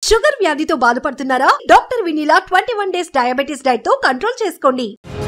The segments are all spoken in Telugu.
షుగర్ వ్యాధితో బాధపడుతున్నారా doctor Vineela twenty one days diabetes diet తో కంట్రోల్ చేసుకోండి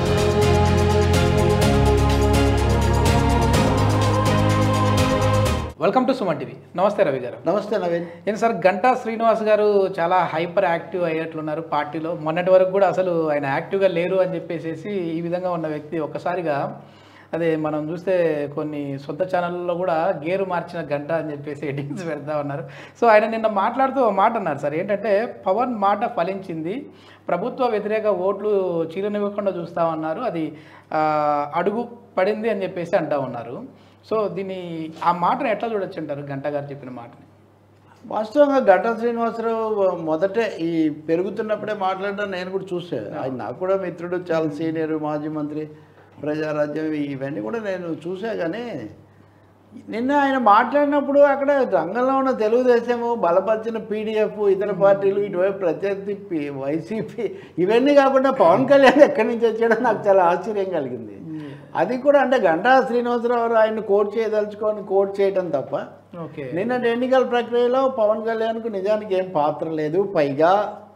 వెల్కమ్ టు సుమన్ టీవీ నమస్తే రవి గారు నమస్తే నవీన్ ఏం సార్ గంటా శ్రీనివాస్ గారు చాలా హైపర్ యాక్టివ్ అయ్యేట్లున్నారు పార్టీలో మొన్నటి వరకు కూడా అసలు ఆయన యాక్టివ్గా లేరు అని చెప్పేసి ఈ విధంగా ఉన్న వ్యక్తి ఒక్కసారిగా అదే మనం చూస్తే కొన్ని సొంత ఛానళ్ళలో కూడా గేరు మార్చిన గంట అని చెప్పేసి ఎడిటింగ్స్ పెడతా ఉన్నారు సో ఆయన నిన్న మాట్లాడుతూ ఒక మాట అన్నారు సార్ ఏంటంటే పవన్ మాట ఫలించింది ప్రభుత్వ వ్యతిరేక ఓట్లు చీరనివ్వకుండా చూస్తా ఉన్నారు అది ఆ, అడుగు పడింది అని చెప్పేసి అంటా ఉన్నారు సో దీన్ని ఆ మాటను ఎట్లా చూడొచ్చు అంటారు గంట గారు చెప్పిన మాటని వాస్తవంగా గడ్డ శ్రీనివాసరావు మొదటే ఈ పెరుగుతున్నప్పుడే మాట్లాడడం నేను కూడా చూసాను ఆయన నాకు కూడా మిత్రుడు చాలా సీనియర్ మాజీ మంత్రి ప్రజారాజ్యం ఇవన్నీ కూడా నేను చూసా కానీ నిన్న ఆయన మాట్లాడినప్పుడు అక్కడ రంగంలో ఉన్న తెలుగుదేశము బలపరిచిన పీడిఎఫ్ ఇతర పార్టీలు ఇటువైపు ప్రత్యర్థి పి- వైసీపీ ఇవన్నీ కాకుండా పవన్ కళ్యాణ్ ఎక్కడి నుంచి వచ్చాడో నాకు చాలా ఆశ్చర్యం కలిగింది అది కూడా అంటే గంటా శ్రీనివాసరావు ఆయన కోట్ చేయదలుచుకొని కోట్ చేయడం తప్ప ఓకే నిన్నటి ఎన్నికల ప్రక్రియలో పవన్ కళ్యాణ్కు నిజానికి ఏం పాత్ర లేదు పైగా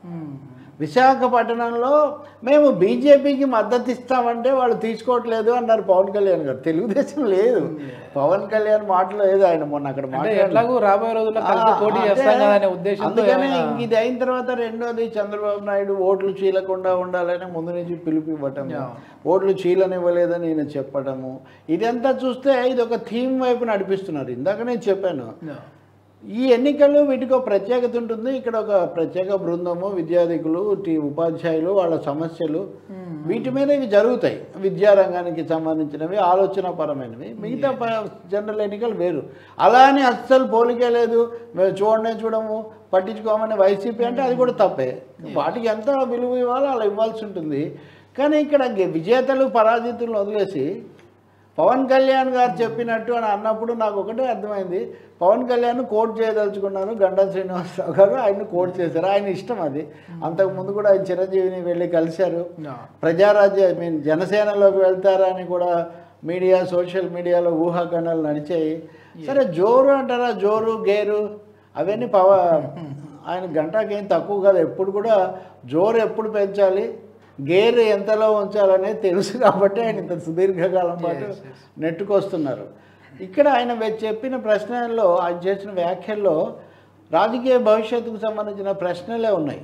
విశాఖపట్నంలో మేము బీజేపీకి మద్దతు ఇస్తామంటే వాళ్ళు తీసుకోవట్లేదు అన్నారు పవన్ కళ్యాణ్ గారు తెలుగుదేశం లేదు పవన్ కళ్యాణ్ మాటలో లేదు ఆయన మొన్న అక్కడ అంటే మాట్లాడారు ఎట్లాగూ రాబోయే రోజుల్లో కలిసి ఆ, పోటీ అంటే చేస్తాం కదా అనే ఉద్దేశంతో అందుకనే ఏమైనా- ఇంక ఇది అయిన తర్వాత రెండోది చంద్రబాబు నాయుడు ఓట్లు చీలకుండా ఉండాలని ముందు నుంచి పిలుపు ఇవ్వటము యా. ఓట్లు చీలనివ్వలేదని ఈయన చెప్పడము ఇదంతా చూస్తే ఇది ఒక థీమ్ వైపు నడిపిస్తున్నారు ఇందాక నేను చెప్పాను No. ఈ ఎన్నికల్లో వీటికి ఒక ప్రత్యేకత ఉంటుంది ఇక్కడ ఒక ప్రత్యేక బృందము విద్యార్థికులు టీ- ఉపాధ్యాయులు వాళ్ళ సమస్యలు వీటి మీద ఇవి జరుగుతాయి విద్యారంగానికి సంబంధించినవి ఆలోచన పరమైనవి మిగతా ప- జనరల్ ఎన్నికలు వేరు అలా అని అస్సలు పోలికే లేదు మేము చూడనే చూడము పట్టించుకోమని వైసీపీ అంటే అది కూడా తప్పే వాటికి ఎంత విలువ ఇవ్వాలో అలా ఇవ్వాల్సి ఉంటుంది కానీ ఇక్కడ గె- విజేతలు పరాజితులను వదిలేసి పవన్ కళ్యాణ్ గారు చెప్పినట్టు అని అన్నప్పుడు నాకు ఒకటే అర్థమైంది పవన్ కళ్యాణ్ కోట్ చేయదలుచుకున్నాను గంటా శ్రీనివాసరావు గారు ఆయన కోట్ చేశారు ఆయన ఇష్టం అది అంతకుముందు కూడా ఆయన చిరంజీవిని వెళ్ళి కలిశారు No. ప్రజారాజ్య ఐ మీన్ జనసేనలోకి వెళ్తారా అని కూడా మీడియా సోషల్ మీడియాలో ఊహాకణాలు నడిచాయి సరే జోరు అంటారా జోరు గేరు అవన్నీ పవ ఆయన గంటకి ఏం తక్కువ కాదు ఎప్పుడు కూడా జోరు ఎప్పుడు పెంచాలి గేర్ ఎంతలో ఉంచాలనేది తెలుసు కాబట్టి ఆయన ఇంత సుదీర్ఘకాలం పాటు నెట్టుకొస్తున్నారు ఇక్కడ ఆయన వె- చెప్పిన ప్రశ్నల్లో ఆయన చేసిన వ్యాఖ్యల్లో రాజకీయ భవిష్యత్తుకు సంబంధించిన ప్రశ్నలే ఉన్నాయి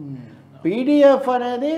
పీడిఎఫ్ అనేది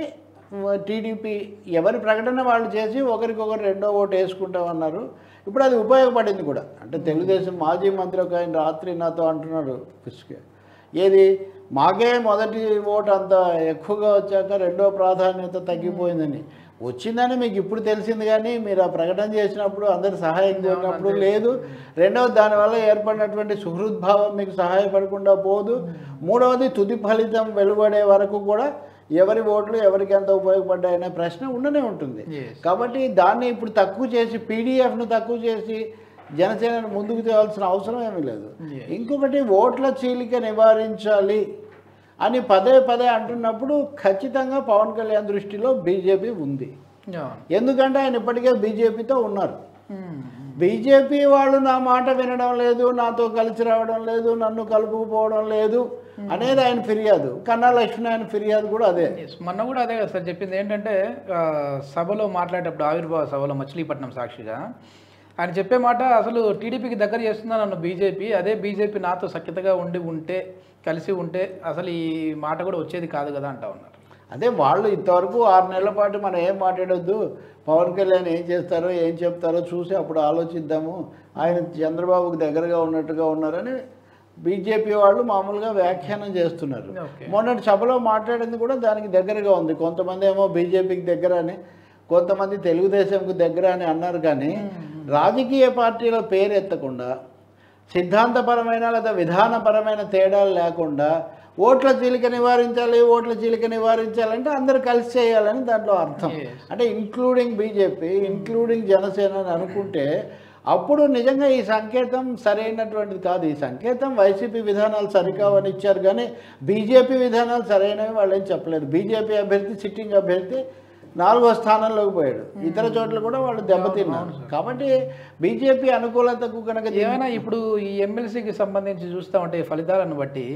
టీడీపీ ఎవరి ప్రకటన వాళ్ళు చేసి ఒకరికొకరు రెండో ఓటు వేసుకుంటామన్నారు ఇప్పుడు అది ఉపయోగపడింది కూడా అంటే తెలుగుదేశం మాజీ మంత్రి ఒక ఆయన రాత్రి నాతో అంటున్నాడు పుష్కే ఏది మాకే మొదటి ఓటు అంత ఎక్కువగా వచ్చాక రెండో ప్రాధాన్యత తగ్గిపోయిందని వచ్చిందని మీకు ఇప్పుడు తెలిసింది కానీ మీరు ఆ ప్రకటన చేసినప్పుడు అందరు సహాయం కోరినప్పుడు లేదు రెండవది దానివల్ల ఏర్పడినటువంటి సుహృద్భావం మీకు సహాయపడకుండా పోదు మూడవది తుది ఫలితం వెలువడే వరకు కూడా ఎవరి ఓట్లు ఎవరికి ఎంత ఉపయోగపడ్డాయనే ప్రశ్న ఉండనే ఉంటుంది Yes. కాబట్టి దాన్ని ఇప్పుడు తక్కువ చేసి పీడిఎఫ్ను తక్కువ చేసి జనసేనను ముందుకు తేవాల్సిన అవసరం ఏమీ లేదు Yes. ఇంకొకటి ఓట్ల చీలిక నివారించాలి అని పదే పదే అంటున్నప్పుడు ఖచ్చితంగా పవన్ కళ్యాణ్ దృష్టిలో బీజేపీ ఉంది No. ఎందుకంటే ఆయన ఇప్పటికే బీజేపీతో ఉన్నారు Hmm. బీజేపీ వాళ్ళు నా మాట వినడం లేదు నాతో కలిసి రావడం లేదు నన్ను కలుపుకుపోవడం లేదు అనేది ఆయన ఫిర్యాదు కన్నా లక్ష్మణ్ ఆయన ఫిర్యాదు కూడా అదే Yes. మొన్న కూడా అదే కదా సార్ చెప్పింది ఏంటంటే ఆ, సభలో మాట్లాడేటప్పుడు ఆవిర్భావ సభలో మచిలీపట్నం సాక్షిగా ఆయన చెప్పే మాట అసలు టీడీపీకి దగ్గర చేస్తున్నా నన్ను బీజేపీ అదే బీజేపీ నాతో సఖ్యతగా ఉండి ఉంటే కలిసి ఉంటే అసలు ఈ మాట కూడా వచ్చేది కాదు కదా అంటా ఉన్నారు అదే వాళ్ళు ఇంతవరకు ఆరు నెలల పాటు మనం ఏం మాట్లాడొద్దు పవన్ కళ్యాణ్ ఏం చేస్తారో ఏం చెప్తారో చూసి అప్పుడు ఆలోచిద్దాము ఆయన చంద్రబాబుకి దగ్గరగా ఉన్నట్టుగా ఉన్నారని బీజేపీ వాళ్ళు మామూలుగా వ్యాఖ్యానం చేస్తున్నారు Okay. మొన్నటి సభలో మాట్లాడింది కూడా దానికి దగ్గరగా ఉంది కొంతమంది ఏమో బీజేపీకి దగ్గర అని కొంతమంది తెలుగుదేశంకు దగ్గర అని అన్నారు కానీ రాజకీయ పార్టీల పేరు ఎత్తకుండా సిద్ధాంతపరమైన లేదా విధానపరమైన తేడాలు లేకుండా ఓట్ల చీలిక నివారించాలి ఓట్ల చీలిక నివారించాలంటే అందరూ కలిసి చేయాలని దాంట్లో అర్థం Yes. అంటే ఇంక్లూడింగ్ బీజేపీ ఇంక్లూడింగ్ జనసేన అని అనుకుంటే అప్పుడు నిజంగా ఈ సంకేతం సరైనటువంటిది కాదు ఈ సంకేతం వైసీపీ విధానాలు సరికావని ఇచ్చారు కానీ బీజేపీ విధానాలు సరైనవి వాళ్ళు ఏం చెప్పలేదు బీజేపీ అభ్యర్థి సిట్టింగ్ అభ్యర్థి నాలుగో స్థానంలోకి పోయాడు ఇతర చోట్ల కూడా వాళ్ళు దెబ్బతిన్నారు కాబట్టి బీజేపీ అనుకూలతకు కనుక ఏమైనా ఇప్పుడు ఈ ఎమ్మెల్సీకి సంబంధించి చూస్తూ ఉంటే ఈ ఫలితాలను బట్టి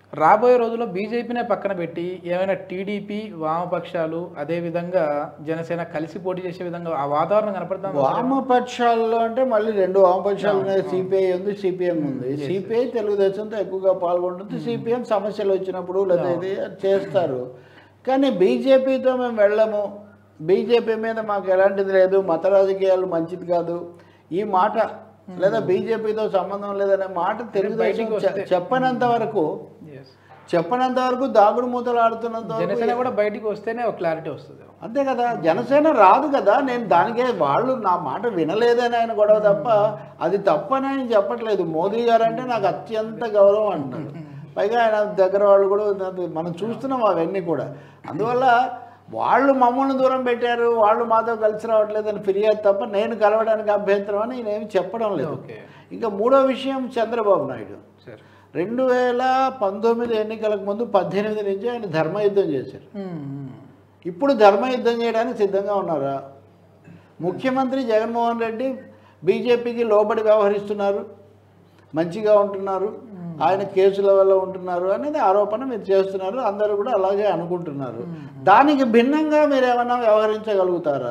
రాబోయే రోజుల్లో బీజేపీనే పక్కన పెట్టి ఏమైనా టీడీపీ వామపక్షాలు అదేవిధంగా జనసేన కలిసి పోటీ చేసే విధంగా ఆ వాతావరణం కనపడుతుంది వామపక్షాల్లో అంటే మళ్ళీ రెండు వామపక్షాలు ఉన్నాయి సిపిఐ ఉంది సిపిఎం ఉంది సిపిఐ తెలుగుదేశంతో ఎక్కువగా పాల్గొంటుంది సిపిఎం సమస్యలు వచ్చినప్పుడు లేదా ఇది చేస్తారు కానీ బీజేపీతో మేము వెళ్ళము బీజేపీ మీద మాకు ఎలాంటిది లేదు మత రాజకీయాలు మంచిది కాదు ఈ మాట లేదా బీజేపీతో సంబంధం లేదనే మాట తెలుగుదేశం బయటికి చె- వస్తే. చెప్పనంత వరకు Yes. చెప్పనంత వరకు దాగుడు మూతలు ఆడుతున్నంత వరకు జనసేన కూడా బయటికి వస్తేనే ఒక క్లారిటీ వస్తుంది అంతే కదా జనసేన రాదు కదా నేను దానికే వాళ్ళు నా మాట వినలేదని ఆయన గొడవ తప్ప అది తప్పని ఆయన చెప్పట్లేదు మోదీ గారు అంటే నాకు అత్యంత గౌరవం అంటున్నారు పైగా ఆయన దగ్గర వాళ్ళు కూడా నాకు- మనం చూస్తున్నాం అవన్నీ కూడా అందువల్ల వాళ్ళు మమ్మల్ని దూరం పెట్టారు వాళ్ళు మాతో కలిసి రావట్లేదని ఫిర్యాదు తప్ప నేను కలవడానికి అభ్యంతరం అని నేనేమి చెప్పడం లేదు ఓకే ఇంకా మూడో విషయం చంద్రబాబు నాయుడు సరే రెండు వేల పంతొమ్మిది ఎన్నికలకు ముందు పద్దెనిమిది నుంచి ఆయన ధర్మయుద్ధం చేశారు ఇప్పుడు ధర్మయుద్ధం చేయడానికి సిద్ధంగా ఉన్నారా ముఖ్యమంత్రి జగన్మోహన్ రెడ్డి బీజేపీకి లోబడి వ్యవహరిస్తున్నారు మంచిగా ఉంటున్నారు ఆయన కేసుల వల్ల ఉంటున్నారు అనేది ఆరోపణ మీరు చేస్తున్నారు అందరూ కూడా అలాగే అనుకుంటున్నారు దానికి భిన్నంగా మీరు ఏమైనా వ్యవహరించగలుగుతారా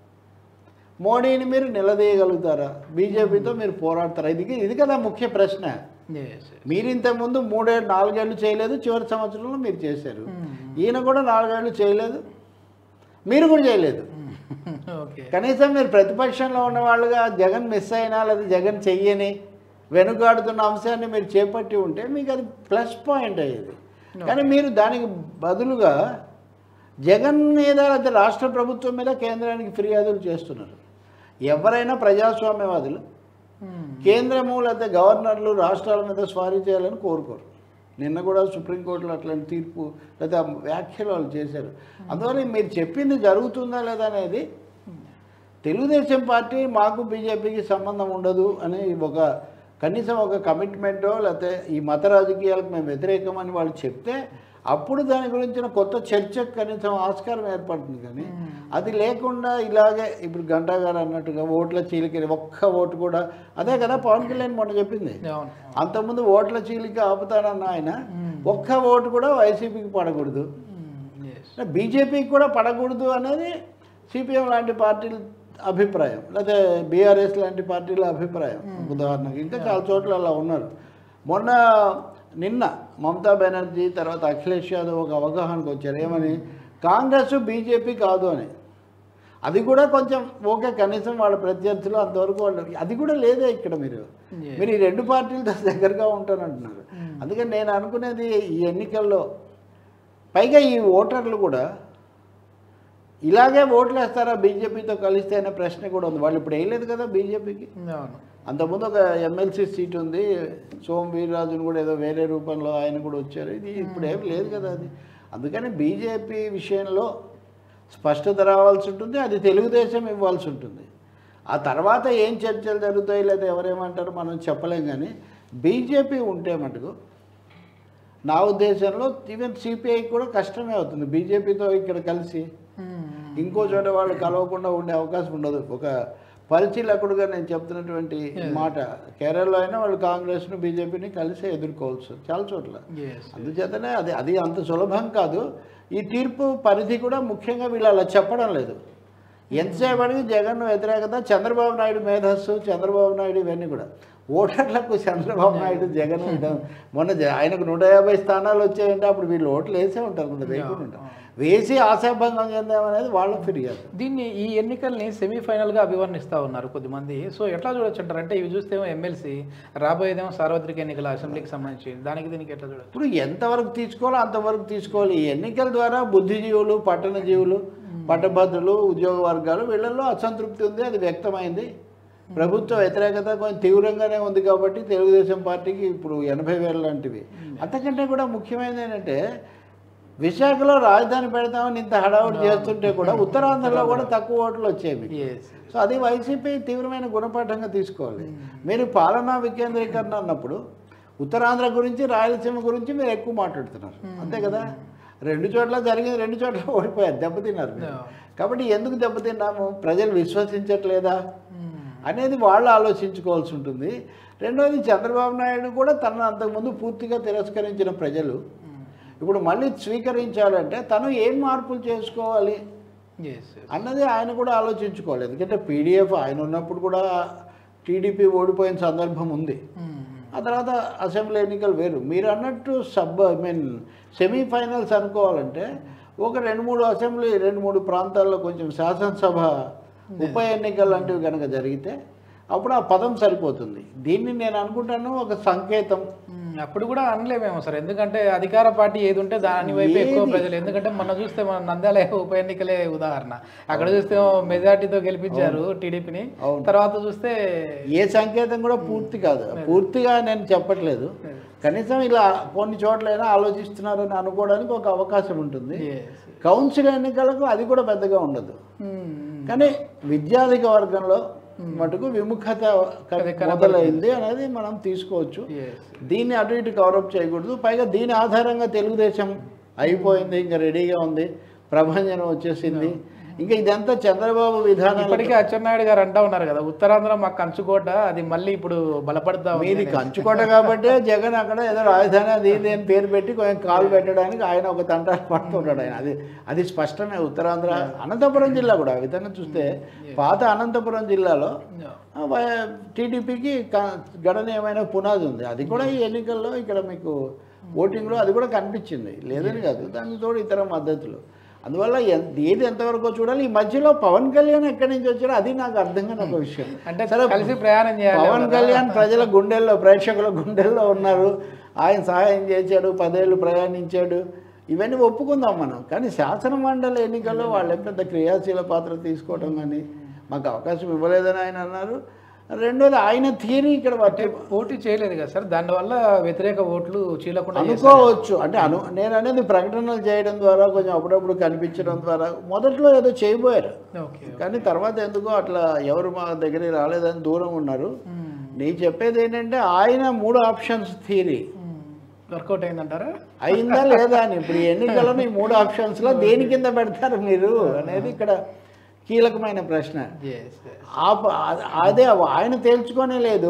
మోడీని మీరు నిలదీయగలుగుతారా బీజేపీతో మీరు పోరాడతారా ఇది ఇది కదా ముఖ్య ప్రశ్న ఎస్ మీరు ఇంతకుముందు మూడేళ్ళు నాలుగేళ్ళు చేయలేదు చివరి సంవత్సరంలో మీరు చేశారు ఈయన కూడా నాలుగేళ్ళు చేయలేదు మీరు కూడా చేయలేదు ఓకే కనీసం మీరు ప్రతిపక్షంలో ఉన్న వాళ్ళుగా జగన్ మిస్ అయినా లేదా జగన్ చెయ్యని వెనుకాడుతున్న అంశాన్ని మీరు చేపట్టి ఉంటే మీకు అది ప్లస్ పాయింట్ అయ్యేది కానీ మీరు దానికి బదులుగా జగన్ మీద లేదా రాష్ట్ర ప్రభుత్వం మీద కేంద్రానికి ఫిర్యాదులు చేస్తున్నారు ఎవరైనా ప్రజాస్వామ్యవాదులు కేంద్రము లేదా గవర్నర్లు రాష్ట్రాల మీద స్వారీ చేయాలని కోరుకోరు నిన్న కూడా సుప్రీంకోర్టులో అట్లాంటి తీర్పు లేదా వ్యాఖ్యలు వాళ్ళు చేశారు అందువల్ల మీరు చెప్పింది జరుగుతుందా లేదా అనేది తెలుగుదేశం పార్టీ మాకు బీజేపీకి సంబంధం ఉండదు అని ఒక కనీసం ఒక కమిట్మెంటో లేకపోతే ఈ మత రాజకీయాలకు మేము వ్యతిరేకమని వాళ్ళు చెప్తే అప్పుడు దాని గురించిన కొత్త చర్చకు కనీసం ఆస్కారం ఏర్పడుతుంది కానీ అది లేకుండా ఇలాగే ఇప్పుడు గంటా గారు అన్నట్టుగా ఓట్ల చీలికని ఒక్క ఓటు కూడా అదే కదా పవన్ కళ్యాణ్ మొన్న చెప్పింది అవును అంతకుముందు ఓట్ల చీలిక ఆపుతానన్న ఆయన ఒక్క ఓటు కూడా వైసీపీకి పడకూడదు ఎస్ బీజేపీకి కూడా పడకూడదు అనేది సిపిఎం లాంటి పార్టీల అభిప్రాయం లేదా బీఆర్ఎస్ లాంటి పార్టీల అభిప్రాయం ఉదాహరణకి ఇంకా చాలా చోట్ల అలా ఉన్నారు మొన్న నిన్న మమతా బెనర్జీ తర్వాత అఖిలేష్ యాదవ్ ఒక అవగాహనకు వచ్చారు ఏమని కాంగ్రెస్ బీజేపీ కాదు అని అది కూడా కొంచెం ఓకే కనీసం వాళ్ళ ప్రత్యర్థులు అంతవరకు వాళ్ళు అది కూడా లేదే ఇక్కడ మీరు Yeah. మీరు ఈ రెండు పార్టీలతో దగ్గరగా ఉంటానంటున్నారు అందుకని నేను అనుకునేది ఈ ఎన్నికల్లో పైగా ఈ ఓటర్లు కూడా ఇలాగే ఓట్లు వేస్తారా బీజేపీతో కలిస్తే అనే ప్రశ్న కూడా ఉంది వాళ్ళు ఇప్పుడు వేయలేదు కదా బీజేపీకి అవును అంతకుముందు ఒక ఎమ్మెల్సీ సీట్ ఉంది సోమ్ వీర్రాజును కూడా ఏదో వేరే రూపంలో ఆయన కూడా వచ్చారు ఇది ఇప్పుడు ఏం లేదు కదా అది అందుకని బీజేపీ విషయంలో స్పష్టత రావాల్సి ఉంటుంది అది తెలుగుదేశం ఇవ్వాల్సి ఉంటుంది ఆ తర్వాత ఏం చర్చలు జరుగుతాయి లేదా ఎవరేమంటారో మనం చెప్పలేం కానీ బీజేపీ ఉంటే మటుకు నా ఉద్దేశంలో ఈవెన్ సిపిఐ కూడా కష్టమే అవుతుంది బీజేపీతో ఇక్కడ కలిసి ఇంకో చోట వాళ్ళు కలవకుండా ఉండే అవకాశం ఉండదు ఒక పరిశీలకుడుగా నేను చెప్తున్నటువంటి మాట కేరళలో అయినా వాళ్ళు కాంగ్రెస్ను బీజేపీని కలిసి ఎదుర్కోవాల్సి వస్తుంది చాలా చోట్ల ఎస్ అందుచేతనే అది అది అంత సులభం కాదు ఈ తీర్పు పరిధి కూడా ముఖ్యంగా వీళ్ళు అలా చెప్పడం లేదు ఎంతసేపటికి జగన్ వ్యతిరేకత చంద్రబాబు నాయుడు మేధస్సు చంద్రబాబు నాయుడు ఇవన్నీ కూడా ఓటర్లకు చంద్రబాబు నాయుడు జగన్ ఉండడం మొన్న జ- ఆయనకు నూట యాభై స్థానాలు వచ్చాయంటే అప్పుడు వీళ్ళు ఓట్లు వేసే ఉంటారు కొంత వేయకుండా ఉంటారు వేసి ఆశాభంగం చెందామనేది వాళ్ళ ఫిర్యాదు దీన్ని ఈ ఎన్నికల్ని సెమీఫైనల్గా అభివర్ణిస్తూ ఉన్నారు కొద్దిమంది సో ఎట్లా చూడొచ్చు అంటారు అంటే ఇవి చూస్తేమో ఎమ్మెల్సీ రాబోయేదేమో సార్వత్రిక ఎన్నికల అసెంబ్లీకి సంబంధించి దానికి దీనికి ఎట్లా చూడొచ్చు ఇప్పుడు ఎంతవరకు తీసుకోవాలో అంతవరకు తీసుకోవాలి ఈ ఎన్నికల ద్వారా బుద్ధిజీవులు పట్టణ జీవులు పట్టభద్రులు ఉద్యోగ వర్గాలు వీళ్ళల్లో అసంతృప్తి ఉంది అది వ్యక్తమైంది ప్రభుత్వ వ్యతిరేకత కొంచెం తీవ్రంగానే ఉంది కాబట్టి తెలుగుదేశం పార్టీకి ఇప్పుడు ఎనభై వేల లాంటివి అంతకంటే కూడా ముఖ్యమైనది ఏంటంటే విశాఖలో రాజధాని పెడతామని ఇంత హడావుడి చేస్తుంటే కూడా ఉత్తరాంధ్రలో కూడా తక్కువ ఓట్లు వచ్చాయి మీకు ఎస్ సో అది వైసీపీ తీవ్రమైన గుణపాఠంగా తీసుకోవాలి మీరు పాలనా వికేంద్రీకరణ అన్నప్పుడు ఉత్తరాంధ్ర గురించి రాయలసీమ గురించి మీరు ఎక్కువ మాట్లాడుతున్నారు అంతే కదా రెండు చోట్ల జరిగింది రెండు చోట్ల ఓడిపోయారు దెబ్బతిన్నారు మీరు. కాబట్టి ఎందుకు దెబ్బతిన్నాము ప్రజలు విశ్వసించట్లేదా అనేది వాళ్ళు ఆలోచించుకోవాల్సి ఉంటుంది రెండోది చంద్రబాబు నాయుడు కూడా తనను అంతకుముందు పూర్తిగా తిరస్కరించిన ప్రజలు ఇప్పుడు మళ్ళీ స్వీకరించాలంటే తను ఏం మార్పులు చేసుకోవాలి ఎస్ అన్నది ఆయన కూడా ఆలోచించుకోవాలి ఎందుకంటే పీడిఎఫ్ ఆయన ఉన్నప్పుడు కూడా టీడీపీ ఓడిపోయిన సందర్భం ఉంది ఆ తర్వాత అసెంబ్లీ ఎన్నికలు వేరు మీరు అన్నట్టు సబ్ ఐ మీన్ సెమీఫైనల్స్ అనుకోవాలంటే ఒక రెండు మూడు అసెంబ్లీ రెండు మూడు ప్రాంతాల్లో కొంచెం శాసనసభ ఉప ఎన్నికలు లాంటివి కనుక జరిగితే అప్పుడు ఆ పదం సరిపోతుంది దీన్ని నేను అనుకుంటాను ఒక సంకేతం అప్పుడు కూడా అనలేమేమో సార్ ఎందుకంటే అధికార పార్టీ ఏది ఉంటే దాని వైపు ఎక్కువ ఏది? ప్రజలు ఎందుకంటే మనం చూస్తే మన నంద్యాల ఉప ఎన్నికలే ఉదాహరణ అక్కడ చూస్తే మెజార్టీతో గెలిపించారు టీడీపీని అవును. తర్వాత చూస్తే ఏ సంకేతం కూడా పూర్తి కాదు పూర్తిగా నేను చెప్పట్లేదు కనీసం ఇలా కొన్ని చోట్లైనా ఆలోచిస్తున్నారని అనుకోవడానికి ఒక అవకాశం ఉంటుంది Yes. కౌన్సిల్ ఎన్నికలకు అది కూడా పెద్దగా ఉండదు కానీ విద్యాధిక వర్గంలో మటుకు విముఖత క- అది కనబడుతుంది. మొదలైంది అనేది మనం తీసుకోవచ్చు Yes. దీన్ని అటు ఇటు కవరప్ చేయకూడదు పైగా దీని ఆధారంగా తెలుగుదేశం అయిపోయింది ఇంకా రెడీగా ఉంది ప్రభంజనం వచ్చేసింది ఇంకా ఇదంతా చంద్రబాబు విధానాలు ఇప్పటికే అచ్చెన్నాయుడు గారు అంటా ఉన్నారు కదా ఉత్తరాంధ్ర మాకు కంచుకోట అది మళ్ళీ ఇప్పుడు బలపడతా ఉంది మీది అనేసి. కంచుకోట కాబట్టి జగన్ అక్కడ ఏదో రాజధాని అది ఇది అని పేరు పెట్టి కొంచెం కాలు పెట్టడానికి ఆయన ఒక తంటాలు పడుతుంటాడు ఆయన అది అది స్పష్టమే ఉత్తరాంధ్ర అనంతపురం జిల్లా కూడా ఆ విధంగా చూస్తే పాత అనంతపురం జిల్లాలో ఆ, వై- టీడీపీకి క- గణనీయమైన పునాది ఉంది అది కూడా ఈ ఎన్నికల్లో ఇక్కడ మీకు ఓటింగ్లో అది కూడా కనిపించింది లేదని కాదు దానికి తోడు ఇతర మద్దతులు అందువల్ల ఎన్- ఏది ఎంతవరకు చూడాలి ఈ మధ్యలో పవన్ కళ్యాణ్ ఎక్కడి నుంచి వచ్చారో అది నాకు అర్థం కాని ఒక విషయం అంటే సరే కలిసి ప్రయాణం చేయాలి పవన్ కదా. కళ్యాణ్ ప్రజల గుండెల్లో ప్రేక్షకుల గుండెల్లో ఉన్నారు ఆయన సహాయం చేశాడు పదేళ్ళు ప్రయాణించాడు ఇవన్నీ ఒప్పుకుందాం మనం కానీ శాసన మండలి ఎన్నికల్లో వాళ్ళేం పెద్ద క్రియాశీల పాత్ర తీసుకోవటం కానీ మాకు అవకాశం ఇవ్వలేదని ఆయన అన్నారు రెండోది ఆయన థియరీ ఇక్కడ అంటే పట్టి పోటీ చేయలేదు కదా సార్ దానివల్ల వ్యతిరేక ఓట్లు చీలకుండా చేశారు. అనుకోవచ్చు అంటే అను నేను అనేది ప్రకటనలు చేయడం ద్వారా కొంచెం అప్పుడప్పుడు కనిపించడం ద్వారా మొదట్లో ఏదో చేయబోయారు ఓకే కానీ తర్వాత ఎందుకో అట్లా ఎవరు మా దగ్గరికి రాలేదని దూరం ఉన్నారు మ్మ్. నీ చెప్పేది ఏంటంటే ఆయన మూడు ఆప్షన్స్ థియరీ మ్మ్. వర్కౌట్ అయిందంటారా అయిందా లేదా అని ఇప్పుడు ఈ ఎన్నికలను ఈ మూడు ఆప్షన్స్లో దేని కింద పెడతారు మీరు అనేది ఇక్కడ కీలకమైన ప్రశ్న Yes, yes. ఆ ప- అ- అదే ఆయన తేల్చుకోనే లేదు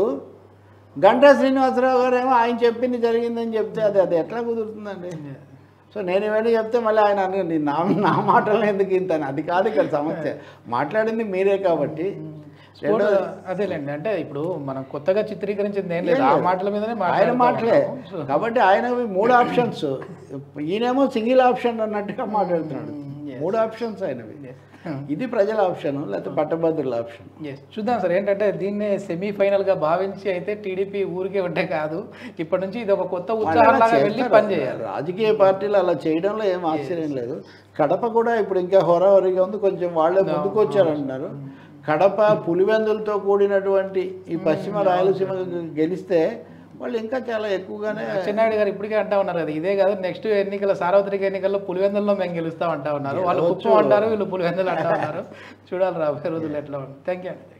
గంటా శ్రీనివాసరావు గారు ఏమో ఆయన చెప్పింది జరిగిందని చెప్తే అది అది ఎట్లా కుదురుతుందండి సో నేను ఇవన్నీ చెప్తే మళ్ళీ ఆయన అనండి నా నా మాటలు ఎందుకు ఇంత అని. అది కాదు ఇక్కడ సమస్య మాట్లాడింది మీరే కాబట్టి స్పోర్ట్ అదేలేండి అంటే ఇప్పుడు మనం కొత్తగా చిత్రీకరించింది ఏం లేదు ఏం ఆ లేదు. మాటల మీదనే ఆయన మాట్లాడుతూ మాటలే ఉంటాము. సో, కాబట్టి ఆయనవి మూడు ఆప్షన్స్ ఈయనేమో సింగిల్ ఆప్షన్ అన్నట్టుగా మాట్లాడుతున్నాడు yes. మూడు ఆప్షన్స్ ఆయనవి yes. ఇది ప్రజల ఆప్షన్ లేకపోతే పట్టభద్రుల ఆప్షన్ Yes. చూద్దాం సార్ ఏంటంటే దీన్నే సెమీఫైనల్ గా భావించి అయితే టీడీపీ ఊరికే ఉంటే కాదు ఇప్పటి నుంచి ఇది ఒక కొత్త ఉత్సాహం లాగా వెళ్ళి పని చేయాలి రాజకీయ పార్టీలు అలా చేయడంలో ఏం ఆశ్చర్యం లేదు కడప కూడా ఇప్పుడు ఇంకా హోరాహోరీగా ఉంది కొంచెం వాళ్ళే ముందుకు వచ్చారంటున్నారు కడప పులివెందులతో కూడినటువంటి ఈ పశ్చిమ రాయలసీమ గెలిస్తే వాళ్ళు ఇంకా చాలా ఎక్కువగానే అచ్చెన్నాయుడు గారు ఇప్పటికే అంటా ఉన్నారు కదా ఇదే కాదు నెక్స్ట్ ఎన్నికల సార్వత్రిక ఎన్నికల్లో పులివెందుల్లో మేము గెలుస్తాం అంటా ఉన్నారు వాళ్ళు కుప్పం అంటారు వీళ్ళు పులివెందులు అంటా ఉన్నారు చూడాలి రాబోయే రోజులు ఎట్లా ఉంది థ్యాంక్ యూ